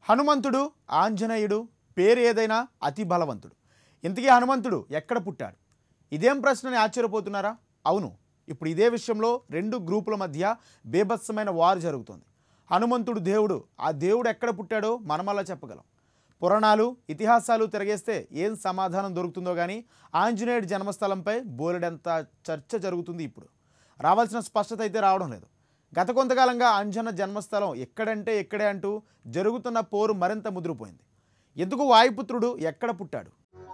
హనుమంతుడు ఆంజనేయుడు పేరు ఏదైనా అతి బలవంతుడు ఇంతకీ హనుమంతుడు ఎక్కడ పుట్టాడు ఇదేం ప్రశ్నని ఆశ్చర్యపోతున్నారా అవును ఇప్పుడు ఇదే విషయంలో రెండు గ్రూపుల మధ్య బేభత్సమైన వారు జరుగుతుంది హనుమంతుడు దేవుడు ఆ దేవుడు ఎక్కడ పుట్టాడో మనమల్లా చెప్పగలం పురాణాలు ఇతిహాసాలు తిరగేస్తే ఏం సమాధానం దొరుకుతుందో కానీ ఆంజనేయుడి జన్మస్థలంపై బోలెడంత చర్చ జరుగుతుంది ఇప్పుడు రావాల్సిన స్పష్టత అయితే రావడం లేదు గత కొంతకాలంగా అంజన జన్మస్థలం ఎక్కడంటే ఎక్కడే అంటూ జరుగుతున్న పోరు మరింత ముదిరిపోయింది ఎందుకు వాయుపుత్రుడు ఎక్కడ పుట్టాడు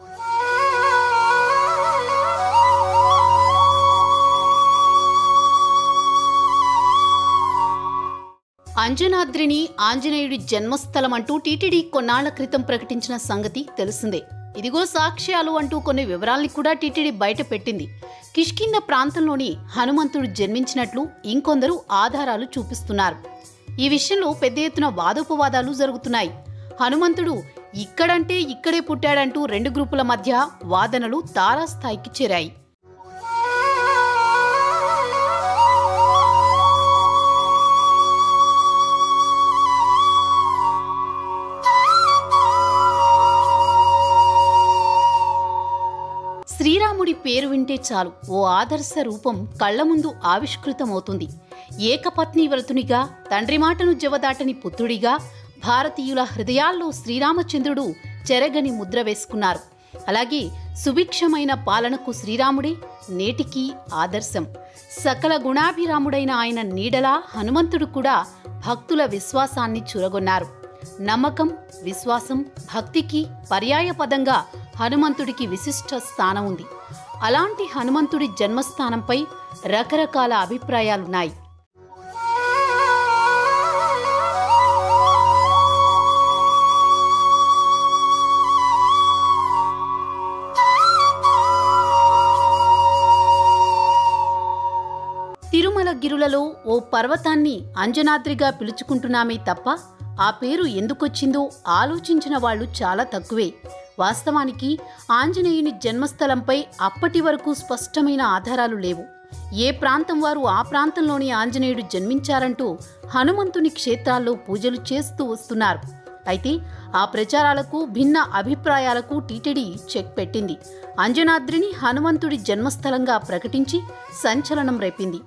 అంజనాద్రిని ఆంజనేయుడి జన్మస్థలం అంటూ టీటీడీ కొన్నాళ్ల క్రితం ప్రకటించిన సంగతి తెలిసిందే ఇదిగో సాక్ష్యాలు అంటూ కొన్ని వివరాల్ని కూడా టీటీడీ బయట పెట్టింది కిష్కింద ప్రాంతంలోని హనుమంతుడు జన్మించినట్లు ఇంకొందరు ఆధారాలు చూపిస్తున్నారు ఈ విషయంలో పెద్ద ఎత్తున వాదోపవాదాలు జరుగుతున్నాయి హనుమంతుడు ఇక్కడంటే ఇక్కడే పుట్టాడంటూ రెండు గ్రూపుల మధ్య వాదనలు తారాస్థాయికి చేరాయి శ్రీరాముడి పేరు వింటే చాలు ఓ ఆదర్శ రూపం కళ్ల ముందు ఆవిష్కృతమవుతుంది ఏకపత్ని వ్రతునిగా తండ్రి మాటను జవదాటని పుత్రుడిగా భారతీయుల హృదయాల్లో శ్రీరామచంద్రుడు చెరగని ముద్ర వేసుకున్నారు అలాగే సుభిక్షమైన పాలనకు శ్రీరాముడే నేటికి ఆదర్శం సకల గుణాభిరాముడైన ఆయన నీడలా హనుమంతుడు కూడా భక్తుల విశ్వాసాన్ని చురగొన్నారు నమ్మకం విశ్వాసం భక్తికి పర్యాయపదంగా హనుమంతుడికి విశిష్ట స్థానం ఉంది అలాంటి హనుమంతుడి జన్మస్థానంపై రకరకాల అభిప్రాయాలున్నాయి తిరుమల గిరులలో ఓ పర్వతాన్ని అంజనాద్రిగా పిలుచుకుంటున్నామే తప్ప ఆ పేరు ఎందుకొచ్చిందో ఆలోచించిన వాళ్ళు చాలా తక్కువే వాస్తవానికి ఆంజనేయుని జన్మస్థలంపై అప్పటి వరకు స్పష్టమైన ఆధారాలు లేవు ఏ ప్రాంతం వారు ఆ ప్రాంతంలోని ఆంజనేయుడు జన్మించారంటూ హనుమంతుని క్షేత్రాల్లో పూజలు చేస్తూ వస్తున్నారు అయితే ఆ ప్రచారాలకు భిన్న అభిప్రాయాలకు టీటీడీ చెక్ పెట్టింది అంజనాద్రిని హనుమంతుడి జన్మస్థలంగా ప్రకటించి సంచలనం రేపింది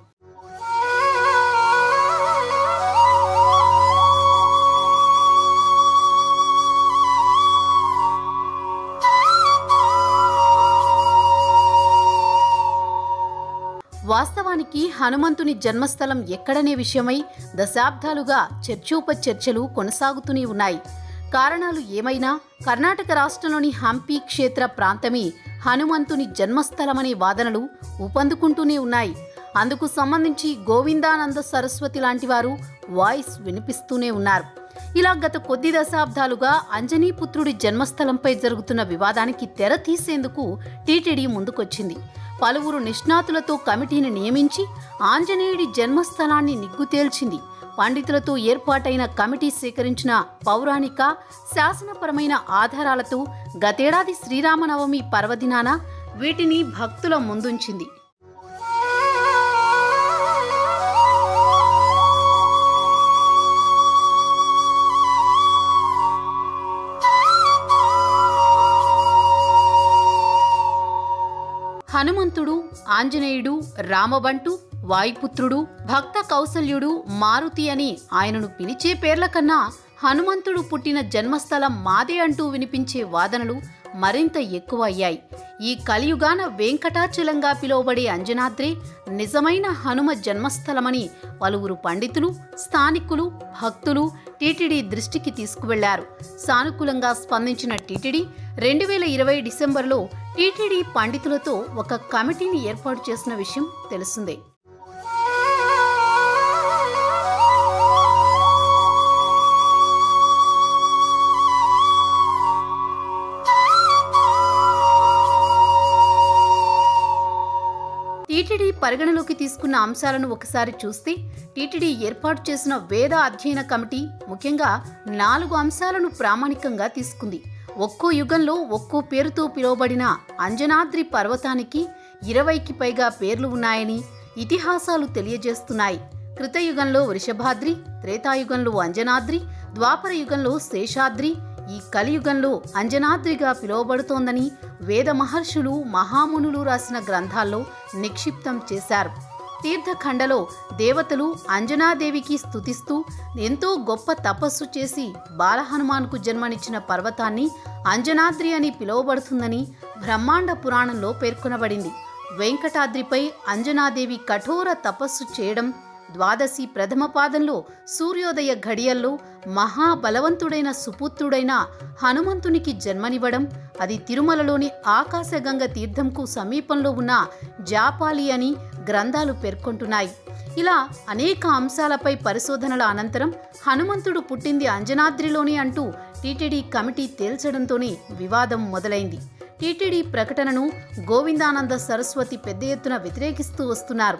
వాస్తవానికి హనుమంతుని జన్మస్థలం ఎక్కడనే విషయమై దశాబ్దాలుగా చర్చోపచర్చలు కొనసాగుతూనే ఉన్నాయి కారణాలు ఏమైనా కర్ణాటక రాష్ట్రంలోని హంపి క్షేత్ర ప్రాంతమే హనుమంతుని జన్మస్థలమనే వాదనలు ఊపందుకుంటూనే ఉన్నాయి అందుకు సంబంధించి గోవిందానంద సరస్వతి లాంటి వారు వాయిస్ వినిపిస్తూనే ఉన్నారు ఇలా గత కొద్ది దశాబ్దాలుగా అంజనీపుత్రుడి జన్మస్థలంపై జరుగుతున్న వివాదానికి తెర తీసేందుకు టీటీడీ ముందుకొచ్చింది పలువురు నిష్ణాతులతో కమిటీని నియమించి ఆంజనేయుడి జన్మస్థలాన్ని నిగ్గు తేల్చింది పండితులతో ఏర్పాటైన కమిటీ సేకరించిన పౌరాణిక శాసనపరమైన ఆధారాలతో గతేడాది శ్రీరామనవమి పర్వదినాన వీటిని భక్తుల ముందుంచింది హనుమంతుడు ఆంజనేయుడు రామబంటు వాయుపుత్రుడు భక్త కౌసల్యుడు మారుతి అని ఆయనను పిలిచే పేర్ల కన్నా హనుమంతుడు పుట్టిన జన్మస్థలం మాదే అంటూ వినిపించే వాదనలు మరింత ఎక్కువ అయ్యాయి ఈ కలియుగాన వెంకటాచలంగా పిలువబడే అంజనాద్రి నిజమైన హనుమ జన్మస్థలమని పలువురు పండితులు స్థానికులు భక్తులు టీటీడీ దృష్టికి తీసుకువెళ్లారు సానుకూలంగా స్పందించిన టీటీడీ రెండు వేల ఇరవై డిసెంబర్లో టీటీడీ పండితులతో ఒక కమిటీని ఏర్పాటు చేసిన విషయం తెలిసిందే టీటీడీ పరిగణలోకి తీసుకున్న అంశాలను ఒకసారి చూస్తే టీటీడీ ఏర్పాటు చేసిన వేద అధ్యయన కమిటీ ముఖ్యంగా నాలుగు అంశాలను ప్రామాణికంగా తీసుకుంది ఒక్కో యుగంలో ఒక్కో పేరుతో పిలువబడిన అంజనాద్రి పర్వతానికి ఇరవైకి పైగా పేర్లు ఉన్నాయని ఇతిహాసాలు తెలియజేస్తున్నాయి కృతయుగంలో వృషభాద్రి త్రేతాయుగంలో అంజనాద్రి ద్వాపర యుగంలో శేషాద్రి ఈ కలియుగంలో అంజనాద్రిగా పిలువబడుతోందని వేద మహర్షులు మహామునులు రాసిన గ్రంథాల్లో నిక్షిప్తం చేశారు తీర్థఖండలో దేవతలు అంజనాదేవికి స్తుతిస్తూ ఎంతో గొప్ప తపస్సు చేసి బాలహనుమాన్కు జన్మనిచ్చిన పర్వతాన్ని అంజనాద్రి అని పిలువబడుతుందని బ్రహ్మాండ పురాణంలో పేర్కొనబడింది వెంకటాద్రిపై అంజనాదేవి కఠోర తపస్సు చేయడం ద్వాదశి ప్రథమ పాదంలో సూర్యోదయ ఘడియల్లో మహాబలవంతుడైన సుపుత్రుడైన హనుమంతునికి జన్మనివ్వడం అది తిరుమలలోని ఆకాశగంగ తీర్థంకు సమీపంలో ఉన్న జాపాలి అని గ్రంథాలు పేర్కొంటున్నాయి ఇలా అనేక అంశాలపై పరిశోధనల అనంతరం హనుమంతుడు పుట్టింది అంజనాద్రిలోని అంటూ టీటీడీ కమిటీ తేల్చడంతోనే వివాదం మొదలైంది టీటీడీ ప్రకటనను గోవిందానంద సరస్వతి పెద్ద ఎత్తున వ్యతిరేకిస్తూ వస్తున్నారు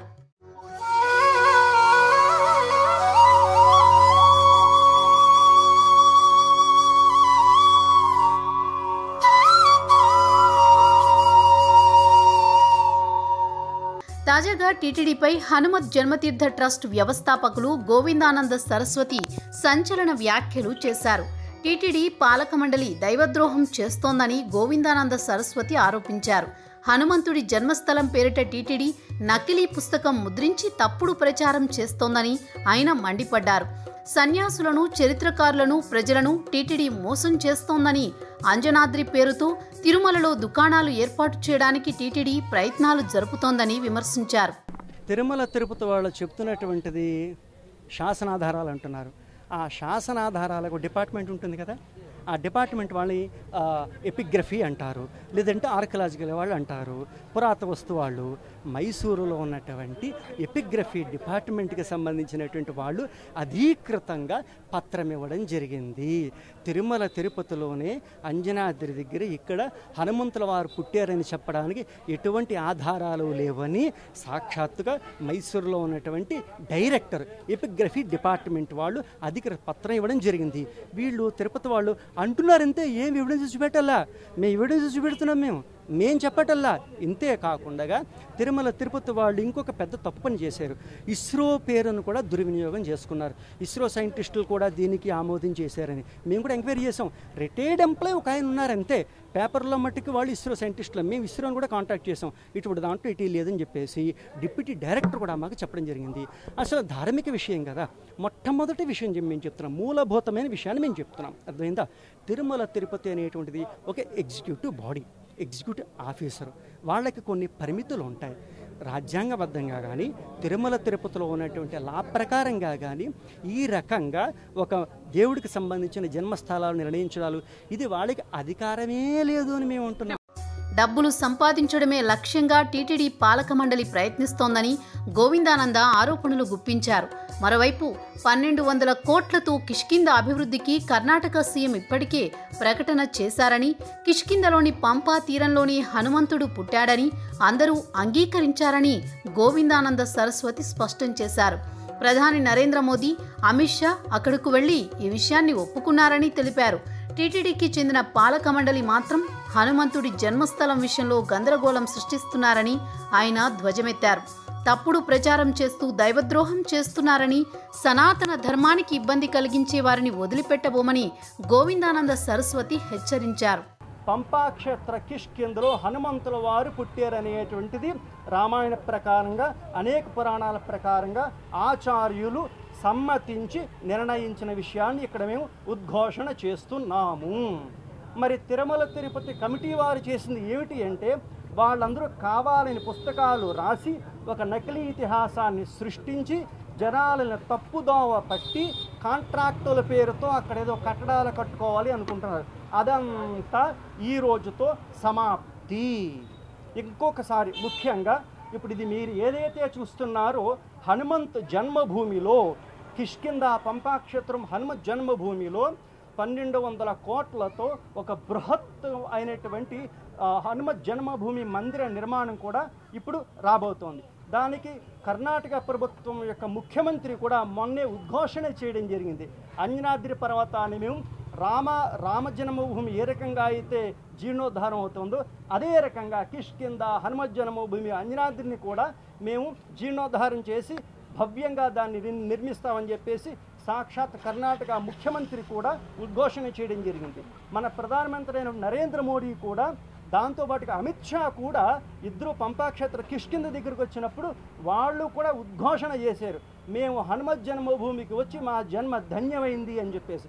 తాజాగా టీటీడీపై హనుమత్ జన్మతీర్థ ట్రస్ట్ వ్యవస్థాపకులు గోవిందానంద సరస్వతి సంచలన వ్యాఖ్యలు చేశారు టీటీడీ పాలక మండలి దైవద్రోహం చేస్తోందని గోవిందానంద సరస్వతి ఆరోపించారు హనుమంతుడి జన్మస్థలం పేరిట టీటీడీ నకిలీ పుస్తకం ముద్రించి తప్పుడు ప్రచారం చేస్తోందని ఆయన మండిపడ్డారు సన్యాసులను చరిత్రకారులను ప్రజలను టీటీడీ మోసం చేస్తోందని అంజనాద్రి పేరుతో తిరుమలలో దుకాణాలు ఏర్పాటు చేయడానికి టీటీడీ ప్రయత్నాలు జరుపుతోందని విమర్శించారు తిరుమల తిరుపతి వాళ్ళు చెప్తున్నటువంటిది శాసనాధారాలు అంటున్నారు ఆ శాసనాధారాలకు డిపార్ట్మెంట్ ఉంటుంది కదా ఆ డిపార్ట్మెంట్ వాళ్ళని ఎపిగ్రఫీ అంటారు లేదంటే ఆర్కలాజికల్ వాళ్ళు అంటారు పురాత వస్తు వాళ్ళు మైసూరులో ఉన్నటువంటి ఎపిగ్రఫీ డిపార్ట్మెంట్కి సంబంధించినటువంటి వాళ్ళు అధీకృతంగా పత్రం ఇవ్వడం జరిగింది తిరుమల తిరుపతిలోనే అంజనాద్రి దగ్గర ఇక్కడ హనుమంతుల వారు పుట్టారని చెప్పడానికి ఎటువంటి ఆధారాలు లేవని సాక్షాత్తుగా మైసూరులో ఉన్నటువంటి డైరెక్టర్ ఎపిగ్రఫీ డిపార్ట్మెంట్ వాళ్ళు అధికృత పత్రం ఇవ్వడం జరిగింది వీళ్ళు తిరుపతి వాళ్ళు అంటున్నారంతే ఏం ఎవిడెన్స్ చూపెట్టాలా మేము ఎవిడెన్స్ చూపెడుతున్నాం మేము మేం చెప్పటల్లా ఇంతే కాకుండా తిరుమల తిరుపతి వాళ్ళు ఇంకొక పెద్ద తప్పు పని చేశారు ఇస్రో పేరును కూడా దుర్వినియోగం చేసుకున్నారు ఇస్రో సైంటిస్టులు కూడా దీనికి ఆమోదించేశారని మేము కూడా ఎంక్వైరీ చేసాం రిటైర్డ్ ఎంప్లాయ్ ఒక ఆయన ఉన్నారు అంతే పేపర్లో మట్టుకు వాళ్ళు ఇస్రో సైంటిస్టులు మేము ఇస్రోని కూడా కాంటాక్ట్ చేసాం ఇటువంటి దాంట్లో ఇటీ లేదని చెప్పేసి డిప్యూటీ డైరెక్టర్ కూడా మాకు చెప్పడం జరిగింది అసలు ధార్మిక విషయం కదా మొట్టమొదటి విషయం చెప్పి మేము చెప్తున్నాం మూలభూతమైన విషయాన్ని మేము చెప్తున్నాం అర్థమైందా తిరుమల తిరుపతి అనేటువంటిది ఒక ఎగ్జిక్యూటివ్ బాడీ ఎగ్జిక్యూటివ్ ఆఫీసర్ వాళ్ళకి కొన్ని పరిమితులు ఉంటాయి రాజ్యాంగబద్ధంగా కానీ తిరుమల తిరుపతిలో ఉన్నటువంటి లా ప్రకారంగా కానీ ఈ రకంగా ఒక దేవుడికి సంబంధించిన జన్మస్థలాలు నిర్ణయించడాలు ఇది వాళ్ళకి అధికారమే లేదు అని మేము అంటున్నాం డబ్బులు సంపాదించడమే లక్ష్యంగా టీటీడీ పాలక మండలి ప్రయత్నిస్తోందని గోవిందానంద ఆరోపణలు గుప్పించారు మరోవైపు పన్నెండు వందల కోట్లతో కిష్కింద అభివృద్ధికి కర్ణాటక సీఎం ఇప్పటికే ప్రకటన చేశారని కిష్కిందలోని పంపా తీరంలోని హనుమంతుడు పుట్టాడని అందరూ అంగీకరించారని గోవిందానంద సరస్వతి స్పష్టం చేశారు ప్రధాని నరేంద్ర మోదీ అమిత్ షా అక్కడకు వెళ్లి ఈ విషయాన్ని ఒప్పుకున్నారని తెలిపారు టీటీడీకి చెందిన పాలక మండలి మాత్రం హనుమంతుడి జన్మస్థలం విషయంలో గందరగోళం సృష్టిస్తున్నారని ఆయన ధ్వజమెత్తారు తప్పుడు ప్రచారం చేస్తూ దైవద్రోహం చేస్తున్నారని సనాతన ధర్మానికి ఇబ్బంది కలిగించే వారిని వదిలిపెట్టబోమని గోవిందానంద సరస్వతి హెచ్చరించారు పంపాక్షేత్ర కిష్కిందలో హనుమంతుల వారు పుట్టారనేటువంటిది రామాయణ ప్రకారంగా అనేక పురాణాల ప్రకారంగా ఆచార్యులు సమ్మతించి నిర్ణయించిన విషయాన్ని ఇక్కడ మేము ఉద్ఘోషణ చేస్తున్నాము మరి తిరుమల తిరుపతి కమిటీ వారు చేసింది ఏమిటి అంటే వాళ్ళందరూ కావాలని పుస్తకాలు రాసి ఒక నకిలీ ఇతిహాసాన్ని సృష్టించి జనాలను తప్పుదోవ పట్టి కాంట్రాక్టుల పేరుతో అక్కడ ఏదో కట్టడాలు కట్టుకోవాలి అనుకుంటున్నారు అదంతా ఈ రోజుతో సమాప్తి ఇంకొకసారి ముఖ్యంగా ఇప్పుడు ఇది మీరు ఏదైతే చూస్తున్నారో హనుమంత్ జన్మభూమిలో కిష్కింద పంపాక్షేత్రం హనుమత్ జన్మభూమిలో పన్నెండు వందల కోట్లతో ఒక బృహత్ అయినటువంటి ఆ, హనుమత్ జన్మభూమి మందిర నిర్మాణం కూడా ఇప్పుడు రాబోతోంది దానికి కర్ణాటక ప్రభుత్వం యొక్క ముఖ్యమంత్రి కూడా మొన్నే ఉద్ఘోషణ చేయడం జరిగింది అంజనాద్రి పర్వతాన్ని మేము రామ రామ జన్మభూమి ఏ రకంగా అయితే జీర్ణోద్ధారం అవుతుందో అదే రకంగా కిష్కింద హనుమత్ జన్మభూమి అంజనాద్రిని కూడా మేము జీర్ణోద్ధారం చేసి భవ్యంగా దాన్ని నిర్- నిర్మిస్తామని చెప్పేసి సాక్షాత్ కర్ణాటక ముఖ్యమంత్రి కూడా ఉద్ఘోషణ చేయడం జరిగింది మన ప్రధానమంత్రి అయిన నరేంద్ర మోడీ కూడా దాంతోపాటుగా అమిత్ షా కూడా ఇద్దరు పంపాక్షేత్ర కిష్కింద దగ్గరికి వచ్చినప్పుడు వాళ్ళు కూడా ఉద్ఘోషణ చేశారు మేము హనుమత్ జన్మభూమికి వచ్చి మా జన్మ ధన్యమైంది అని చెప్పేసి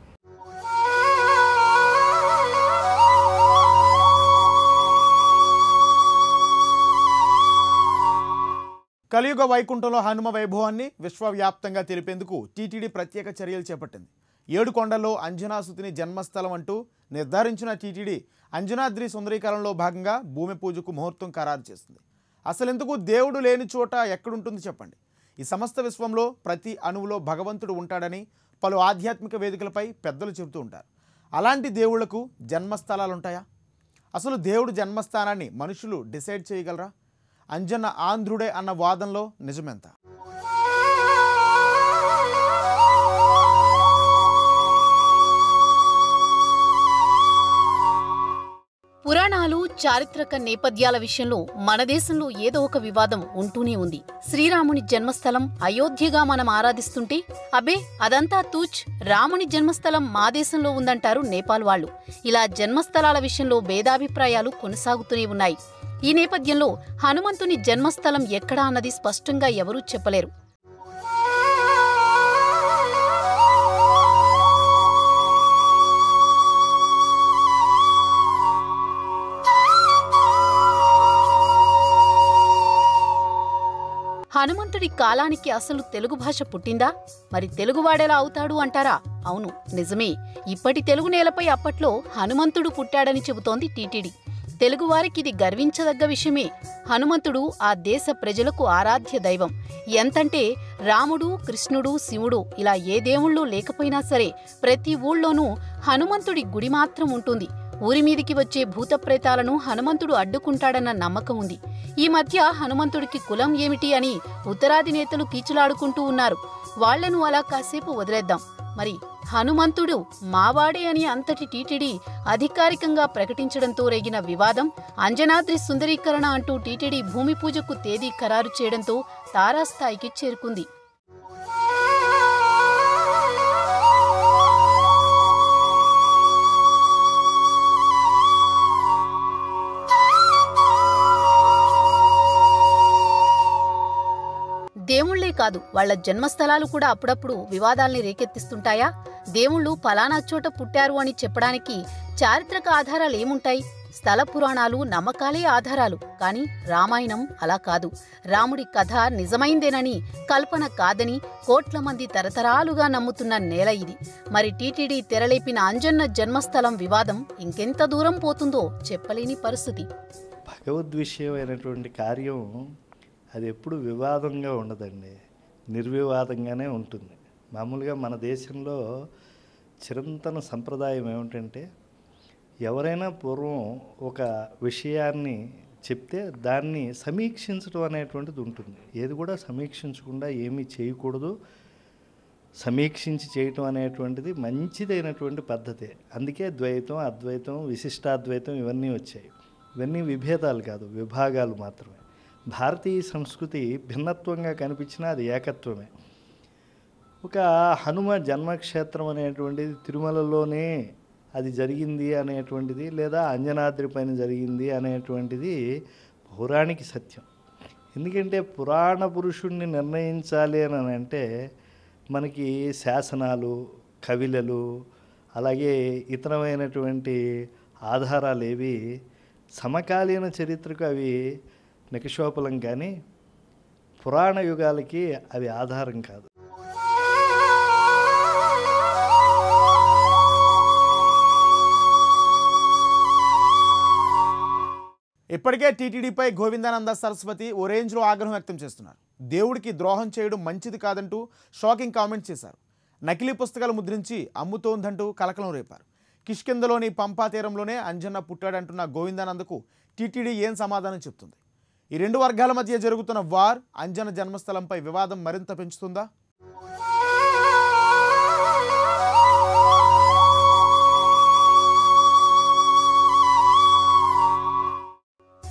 కలియుగ వైకుంఠంలో హనుమ వైభవాన్ని విశ్వవ్యాప్తంగా తెలిపేందుకు టీటీడీ ప్రత్యేక చర్యలు చేపట్టింది ఏడు కొండల్లో అంజనాసుతిని జన్మస్థలం అంటూ నిర్ధారించిన టీటీడీ అంజనాద్రి సుందరీకరణలో భాగంగా భూమి పూజకు ముహూర్తం ఖరారు చేసింది అసలెందుకు దేవుడు లేని చోట ఎక్కడుంటుంది చెప్పండి ఈ సమస్త విశ్వంలో ప్రతి అణువులో భగవంతుడు ఉంటాడని పలు ఆధ్యాత్మిక వేదికలపై పెద్దలు చెబుతూ ఉంటారు అలాంటి దేవుళ్లకు జన్మస్థలాలు ఉంటాయా అసలు దేవుడు జన్మస్థానాన్ని మనుషులు డిసైడ్ చేయగలరా అంజన్న ఆంధ్రుడే అన్న వాదనలో నిజమెంత పురాణాలు చారిత్రక నేపథ్యాల విషయంలో మన దేశంలో ఏదో ఒక వివాదం ఉంటూనే ఉంది శ్రీరాముని జన్మస్థలం అయోధ్యగా మనం ఆరాధిస్తుంటే అబే అదంతా తూచ్ రాముని జన్మస్థలం మా దేశంలో ఉందంటారు నేపాల్ వాళ్ళు ఇలా జన్మస్థలాల విషయంలో భేదాభిప్రాయాలు కొనసాగుతూనే ఉన్నాయి ఈ నేపథ్యంలో హనుమంతుని జన్మస్థలం ఎక్కడా అన్నది స్పష్టంగా ఎవరూ చెప్పలేరు హనుమంతుడి కాలానికి అసలు తెలుగు భాష పుట్టిందా మరి తెలుగువాడెలా అవుతాడు అంటారా అవును నిజమే ఇప్పటి తెలుగు నేలపై అప్పట్లో హనుమంతుడు పుట్టాడని చెబుతోంది టీటీడీ తెలుగువారికి ఇది గర్వించదగ్గ విషయమే హనుమంతుడు ఆ దేశ ప్రజలకు ఆరాధ్య దైవం ఎంతంటే రాముడు కృష్ణుడు శివుడు ఇలా ఏ దేవుళ్ళు లేకపోయినా సరే ప్రతి ఊళ్ళోనూ హనుమంతుడి గుడి మాత్రం ఉంటుంది ఊరి మీదికి వచ్చే భూత ప్రేతాలను హనుమంతుడు అడ్డుకుంటాడన్న నమ్మకం ఉంది ఈ మధ్య హనుమంతుడికి కులం ఏమిటి అని ఉత్తరాది నేతలు కీచులాడుకుంటూ ఉన్నారు వాళ్లను అలా కాసేపు వదిలేద్దాం మరి హనుమంతుడు మావాడే అని అంతటి టీటీడీ అధికారికంగా ప్రకటించడంతో రేగిన వివాదం అంజనాద్రి సుందరీకరణ అంటూ టీటీడీ భూమి పూజకు తేదీ ఖరారు చేయడంతో తారాస్థాయికి చేరుకుంది దేవుళ్లే కాదు వాళ్ళ జన్మస్థలాలు కూడా అప్పుడప్పుడు వివాదాల్ని రేకెత్తిస్తుంటాయా దేవుళ్ళు ఫలానా చోట పుట్టారు అని చెప్పడానికి చారిత్రక ఆధారాలు ఏముంటాయి స్థల పురాణాలు నమ్మకాలే ఆధారాలు కానీ రామాయణం అలా కాదు రాముడి కథ నిజమైందేనని కల్పన కాదని కోట్ల మంది తరతరాలుగా నమ్ముతున్న నేల ఇది మరి టీటీడీ తెరలేపిన అంజన్న జన్మస్థలం వివాదం ఇంకెంత దూరం పోతుందో చెప్పలేని పరిస్థితి భగవద్విషయమైనటువంటి కార్యం అది ఎప్పుడు వివాదంగా ఉండదండి నిర్వివాదంగానే ఉంటుంది మామూలుగా మన దేశంలో చిరంతన సంప్రదాయం ఏమిటంటే ఎవరైనా పూర్వం ఒక విషయాన్ని చెప్తే దాన్ని సమీక్షించడం అనేటువంటిది ఉంటుంది ఏది కూడా సమీక్షించకుండా ఏమీ చేయకూడదు సమీక్షించి చేయటం అనేటువంటిది మంచిదైనటువంటి పద్ధతే అందుకే ద్వైతం అద్వైతం విశిష్టాద్వైతం ఇవన్నీ వచ్చాయి ఇవన్నీ విభేదాలు కాదు విభాగాలు మాత్రమే భారతీయ సంస్కృతి భిన్నత్వంగా కనిపించినా అది ఏకత్వమే ఒక హనుమ జన్మక్షేత్రం అనేటువంటిది తిరుమలలోనే అది జరిగింది అనేటువంటిది లేదా అంజనాద్రి పైన జరిగింది అనేటువంటిది పౌరాణిక సత్యం ఎందుకంటే పురాణ పురుషుణ్ణి నిర్ణయించాలి అని అంటే మనకి శాసనాలు కవిలలు అలాగే ఇతరమైనటువంటి ఆధారాలు ఏవి సమకాలీన చరిత్రకు అవి నికషోపలం కానీ పురాణ యుగాలకి అవి ఆధారం కాదు ఇప్పటికే టీటీడీపై గోవిందానంద సరస్వతి ఓ రేంజ్లో ఆగ్రహం వ్యక్తం చేస్తున్నారు దేవుడికి ద్రోహం చేయడం మంచిది కాదంటూ షాకింగ్ కామెంట్ చేశారు నకిలీ పుస్తకాలు ముద్రించి అమ్ముతోందంటూ కలకలం రేపారు కిష్కిందలోని పంపా తీరంలోనే అంజన్న పుట్టాడంటున్న గోవిందానందకు టీటీడీ ఏం సమాధానం చెప్తుంది ఈ రెండు వర్గాల మధ్య జరుగుతున్న వార్ అంజన జన్మస్థలంపై వివాదం మరింత పెంచుతుందా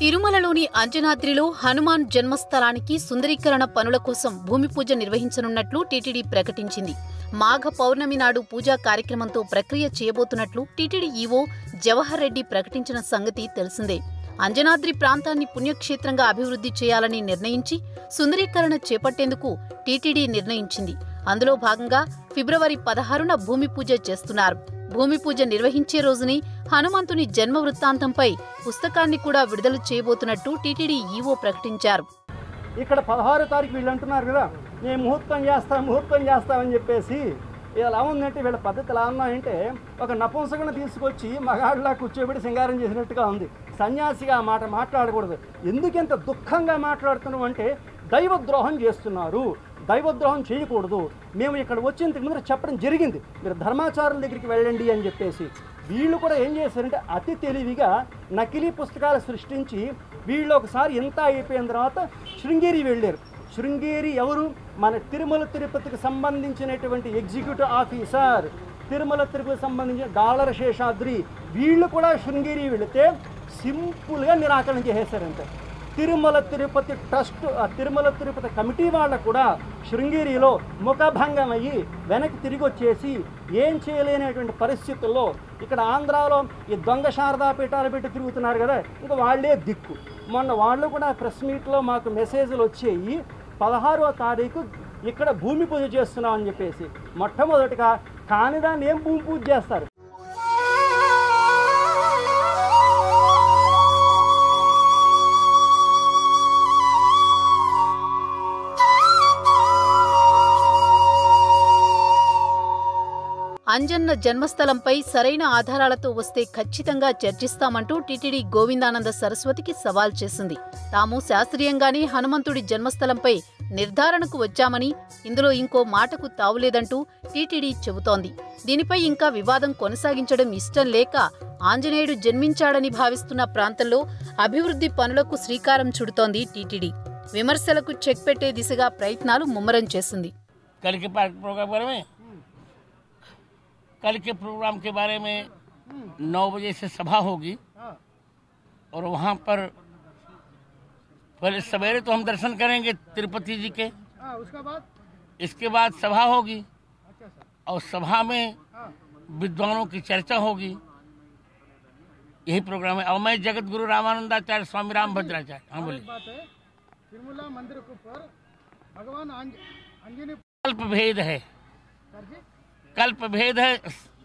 తిరుమలలోని అంజనాద్రిలో హనుమాన్ జన్మస్థలానికి సుందరీకరణ పనుల కోసం భూమి పూజ నిర్వహించనున్నట్లు టీటీడీ ప్రకటించింది మాఘ పౌర్ణమి నాడు పూజా కార్యక్రమంతో ప్రక్రియ చేయబోతున్నట్లు టీటీడీ ఈవో జవహర్ రెడ్డి ప్రకటించిన సంగతి తెలిసిందే అంజనాద్రి ప్రాంతాన్ని పుణ్యక్షేత్రంగా అభివృద్ధి చేయాలని నిర్ణయించి సుందరీకరణ చేపట్టేందుకు టీటీడీ నిర్ణయించింది అందులో భాగంగా ఫిబ్రవరి పదహారున భూమి పూజ చేస్తున్నారు భూమి పూజ నిర్వహించే రోజుని హనుమంతుని జన్మ వృత్తాంతంపై పుస్తకాన్ని కూడా విడుదల చేయబోతున్నట్టు టీటీడీ ఈవో ప్రకటించారు ఇక్కడ పదహారో తారీఖు వీళ్ళు అంటున్నారు కదా మేము ముహూర్తం చేస్తాం ముహూర్తం చేస్తామని చెప్పేసి ఇలా ఉందంటే వీళ్ళ పద్ధతి ఎలా ఉన్నాయంటే ఒక నపుంసకను తీసుకొచ్చి మగాడిలా కూర్చోబెట్టి సింగారం చేసినట్టుగా ఉంది సన్యాసిగా ఆ మాట మాట్లాడకూడదు ఎందుకెంత దుఃఖంగా మాట్లాడుతున్నాం అంటే దైవద్రోహం చేస్తున్నారు దైవద్రోహం చేయకూడదు మేము ఇక్కడ వచ్చిన ముందర చెప్పడం జరిగింది మీరు ధర్మాచారుల దగ్గరికి వెళ్ళండి అని చెప్పేసి వీళ్ళు కూడా ఏం చేశారంటే అతి తెలివిగా నకిలీ పుస్తకాలు సృష్టించి వీళ్ళు ఒకసారి ఎంత అయిపోయిన తర్వాత శృంగేరి వెళ్ళారు శృంగేరి ఎవరు మన తిరుమల తిరుపతికి సంబంధించినటువంటి ఎగ్జిక్యూటివ్ ఆఫీసర్ తిరుమల తిరుపతికి సంబంధించిన డాలర్ శేషాద్రి వీళ్ళు కూడా శృంగేరి వెళితే సింపుల్గా నిరాకరణ చేసేసారంతే తిరుమల తిరుపతి ట్రస్ట్ ఆ తిరుమల తిరుపతి కమిటీ వాళ్ళకు కూడా శృంగేరిలో ముఖభంగం అయ్యి వెనక్కి తిరిగి వచ్చేసి ఏం చేయలేనటువంటి పరిస్థితుల్లో ఇక్కడ ఆంధ్రాలో ఈ దొంగ శారదా పీఠాలు పెట్టి తిరుగుతున్నారు కదా ఇంకా వాళ్ళే దిక్కు మొన్న వాళ్ళు కూడా ప్రెస్ మీట్లో మాకు మెసేజ్లు వచ్చేయి పదహారవ తారీఖు ఇక్కడ భూమి పూజ చేస్తున్నాం అని చెప్పేసి మొట్టమొదటిగా కాని దాన్ని ఏం భూమి పూజ చేస్తారు అంజన్న జన్మస్థలంపై సరైన ఆధారాలతో వస్తే ఖచ్చితంగా చర్చిస్తామంటూ టీటీడీ గోవిందానంద సరస్వతికి సవాల్ చేసింది తాము శాస్త్రీయంగానే హనుమంతుడి జన్మస్థలంపై నిర్ధారణకు వచ్చామని ఇందులో ఇంకో మాటకు తావులేదంటూ టీటీడీ చెబుతోంది దీనిపై ఇంకా వివాదం కొనసాగించడం ఇష్టం లేక ఆంజనేయుడు జన్మించాడని భావిస్తున్న ప్రాంతంలో అభివృద్ధి పనులకు శ్రీకారం చుడుతోంది టీటీడీ విమర్శలకు చెక్ పెట్టే దిశగా ప్రయత్నాలు ముమ్మరం చేసింది कल के पार्क प्रोग्राम के बारे में कल के प्रोग्राम के बारे में नौ बजे से सभा होगी और वहाँ पर पहले सवेरे तो हम दर्शन करेंगे तिरुपति जी के उसका बाद इसके बाद सभा होगी और सभा में विद्वानों की चर्चा होगी यही प्रोग्राम है और मैं जगत गुरु रामानंदाचार्य स्वामी राम भद्राचार्य हाँ बोलिए बात है तिरुमला मंदिर के ऊपर भगवान आंज- आंजनेय कल्प भेद है सर जी कल्प भेद है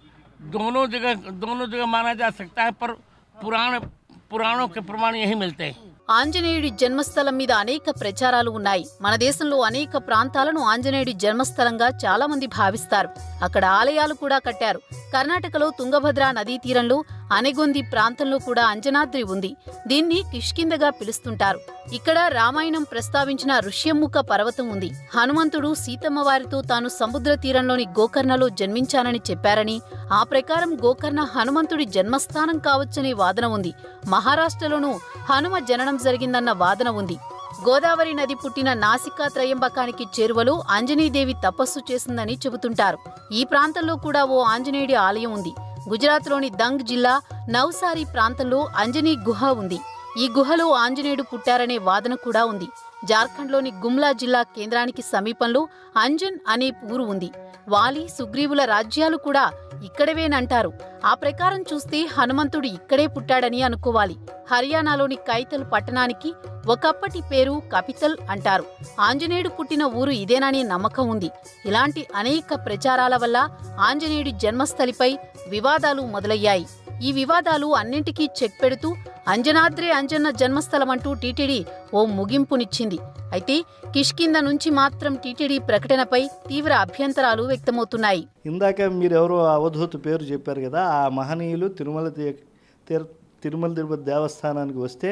दोनों जगह दोनों जगह माना जा सकता है पर पुराण पुराणों के प्रमाण यही मिलते हैं ఆంజనేయుడి జన్మస్థలం మీద అనేక ప్రచారాలు ఉన్నాయి మన దేశంలో అనేక ప్రాంతాలను ఆంజనేయుడి జన్మస్థలంగా చాలా మంది భావిస్తారు అక్కడ ఆలయాలు కూడా కట్టారు కర్ణాటకలో తుంగభద్ర నదీ తీరంలో అనెగొంది ప్రాంతంలో కూడా అంజనాద్రి ఉంది దీన్ని కిష్కిందగా పిలుస్తుంటారు ఇక్కడ రామాయణం ప్రస్తావించిన ఋష్యముఖ పర్వతం ఉంది హనుమంతుడు సీతమ్మ వారితో తాను సముద్ర తీరంలోని గోకర్ణలో జన్మించానని చెప్పారని ఆ ప్రకారం గోకర్ణ హనుమంతుడి జన్మస్థానం కావచ్చనే వాదన ఉంది మహారాష్ట్రలోనూ హనుమ జననం జరిగిందన్న వాదన ఉంది గోదావరి నది పుట్టిన నాసికా త్రయంబకానికి చేరువలో ఆంజనేయదేవి తపస్సు చేసిందని చెబుతుంటారు ఈ ప్రాంతంలో కూడా ఓ ఆంజనేయుడి ఆలయం ఉంది గుజరాత్లోని దంగ్ జిల్లా నవ్సారి ప్రాంతంలో అంజనీ గుహ ఉంది ఈ గుహలో ఆంజనేయుడు పుట్టారనే వాదన కూడా ఉంది జార్ఖండ్లోని గుమ్లా జిల్లా కేంద్రానికి సమీపంలో అంజన్ అనే ఊరు ఉంది వాలి సుగ్రీవుల రాజ్యాలు కూడా ఇక్కడవేనంటారు ఆ ప్రకారం చూస్తే హనుమంతుడు ఇక్కడే పుట్టాడని అనుకోవాలి హర్యానాలోని కైతల్ పట్టణానికి ఒకప్పటి పేరు కపితల్ అంటారు ఆంజనేయుడు పుట్టిన ఊరు ఇదేననే నమ్మకం ఉంది ఇలాంటి అనేక ప్రచారాల వల్ల ఆంజనేయుడి జన్మస్థలిపై వివాదాలు మొదలయ్యాయి ఈ వివాదాలు అన్నింటికీ చెక్ పెడుతూ అంజనాద్రే అంజన్న జన్మస్థలమంటూ టీటీడీ ఓ ముగింపునిచ్చింది అయితే కిష్కింద నుంచి మాత్రం టీటీడీ ప్రకటనపై తీవ్ర అభ్యంతరాలు వ్యక్తమవుతున్నాయి ఇందాక మీరు ఎవరో అవధూత పేరు చెప్పారు కదా ఆ మహనీయులు తిరుమల తి- తిరు- తిరుమల తిరుపతి దేవస్థానానికి వస్తే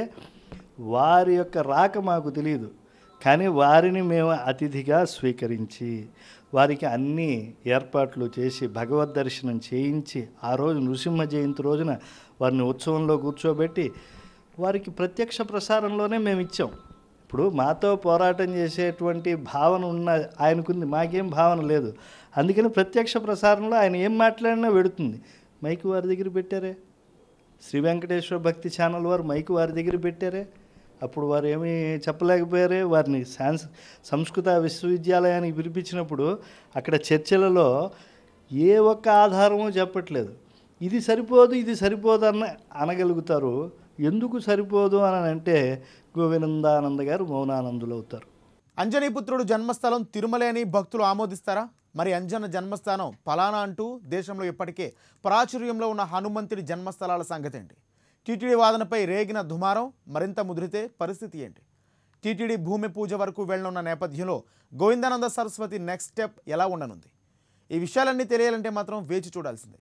వారి యొక్క రాక మాకు తెలియదు కానీ వారిని మేము అతిథిగా స్వీకరించి వారికి అన్ని ఏర్పాట్లు చేసి భగవద్ దర్శనం చేయించి ఆ రోజు నృసింహ జయంతి రోజున వారిని ఉత్సవంలో కూర్చోబెట్టి వారికి ప్రత్యక్ష ప్రసారంలోనే మేము ఇచ్చాం ఇప్పుడు మాతో పోరాటం చేసేటువంటి భావన ఉన్న ఆయనకుంది మాకేం భావన లేదు అందుకని ప్రత్యక్ష ప్రసారంలో ఆయన ఏం మాట్లాడినా వెడుతుంది మైక్ వారి దగ్గర పెట్టారే శ్రీ వెంకటేశ్వర భక్తి ఛానల్ వారు మైకు వారి దగ్గర పెట్టారే అప్పుడు వారు ఏమీ చెప్పలేకపోయారే వారిని సాన్స్ సంస్కృత విశ్వవిద్యాలయానికి పిలిపించినప్పుడు అక్కడ చర్చలలో ఏ ఒక్క ఆధారము చెప్పట్లేదు ఇది సరిపోదు ఇది సరిపోదు అన్న అనగలుగుతారు ఎందుకు సరిపోదు అని అంటే గోవినందానంద గారు మౌనానందులు అవుతారు అంజనీపుత్రుడు జన్మస్థలం తిరుమలే అని భక్తులు ఆమోదిస్తారా మరి అంజన జన్మస్థానం ఫలానా అంటూ దేశంలో ఇప్పటికే ప్రాచుర్యంలో ఉన్న హనుమంతుడి జన్మస్థలాల సంగతి ఏంటి టీటీడీ వాదనపై రేగిన దుమారం మరింత ముదిరితే పరిస్థితి ఏంటి టీటీడీ భూమి పూజ వరకు వెళ్ళనున్న నేపథ్యంలో గోవిందానంద సరస్వతి నెక్స్ట్ స్టెప్ ఎలా ఉండనుంది ఈ విషయాలన్నీ తెలియాలంటే మాత్రం వేచి చూడాల్సిందే